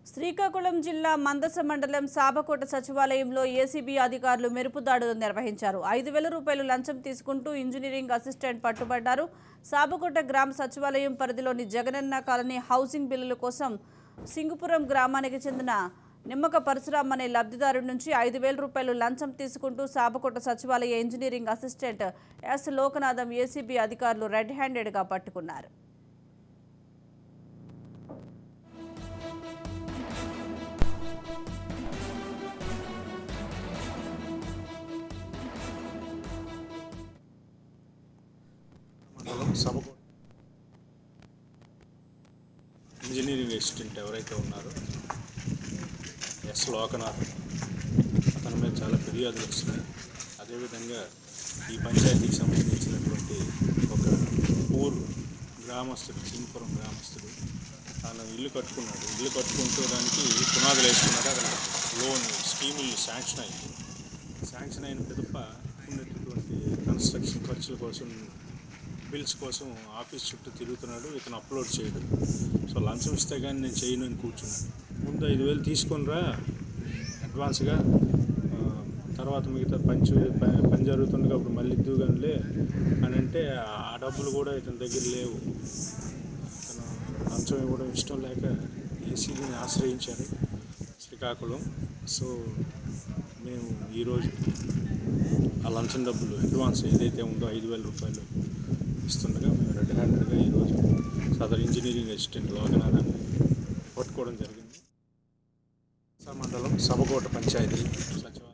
శ్రీకాకుళం జిల్లా మందస మండలం సాబకోట సచివాలయంలో ఏసీబీ అధికారులు మెరుపు దాడులు నిర్వహించారు ఐదు వేల రూపాయలు లంచం తీసుకుంటూ ఇంజనీరింగ్ అసిస్టెంట్ పట్టుబడ్డారు సాబకోట గ్రామ సచివాలయం పరిధిలోని జగనన్న కాలనీ హౌసింగ్ బిల్లుల కోసం సింగుపురం గ్రామానికి చెందిన నిమ్మక పరశురామ్ అనే లబ్ధిదారు నుంచి ఐదు వేల రూపాయలు లంచం తీసుకుంటూ సాబకోట సచివాలయ engineering assistant S Lokanatham ACB అధికారులు రెడ్ హ్యాండెడ్గా పట్టుకున్నారు మండలం సభకు ఇంజనీరింగ్ అసిస్టెంట్ ఎవరైతే ఉన్నారో ఎస్ లోకనాథ్ అతని మీద చాలా ఫిర్యాదులు వస్తున్నాయి అదేవిధంగా ఈ పంచాయతీకి సంబంధించినటువంటి ఒక ఊరు గ్రామస్తుడు సింపురం గ్రామస్తుడు తను ఇల్లు కట్టుకున్నాడు ఇల్లు కట్టుకుంటూ దానికి పునాదులు వేసుకున్నాడు అక్కడ లోన్ స్కీములు శాంక్షన్ అయింది శాంక్షన్ అయిన పిదప ఉన్నటువంటి కన్స్ట్రక్షన్ ఖర్చుల కోసం బిల్స్ కోసం ఆఫీస్ చుట్టూ తిరుగుతున్నాడు ఇతను అప్లోడ్ చేయడు సో లంచం ఇస్తే కానీ నేను చేయను అని కూర్చున్నాను ముందు ఐదు వేలు తీసుకొనిరా అడ్వాన్స్గా ఆ, తర్వాత మిగతా పని చే- ప- పని జరుగుతుండగా అప్పుడు మళ్ళీ ఇద్దుగానిలే అని అంటే ఆ డబ్బులు కూడా ఇతని దగ్గర లేవు ఇతను లంచం ఇవ్వడం ఇష్టం లేక ఏసీబీని ఆశ్రయించారు శ్రీకాకుళం సో మేము ఈరోజు ఆ లంచం డబ్బులు అడ్వాన్స్ ఏదైతే ఉందో ఐదు వేల రూపాయలు ఇస్తుండగా మేము రెడ్ హ్యాండెడ్గా ఈరోజు సదర్ ఇంజనీరింగ్ అసిస్టెంట్ లోకనాథాన్ని పట్టుకోవడం జరిగింది మండలం సభకోట పంచాయతీ సచివాలయం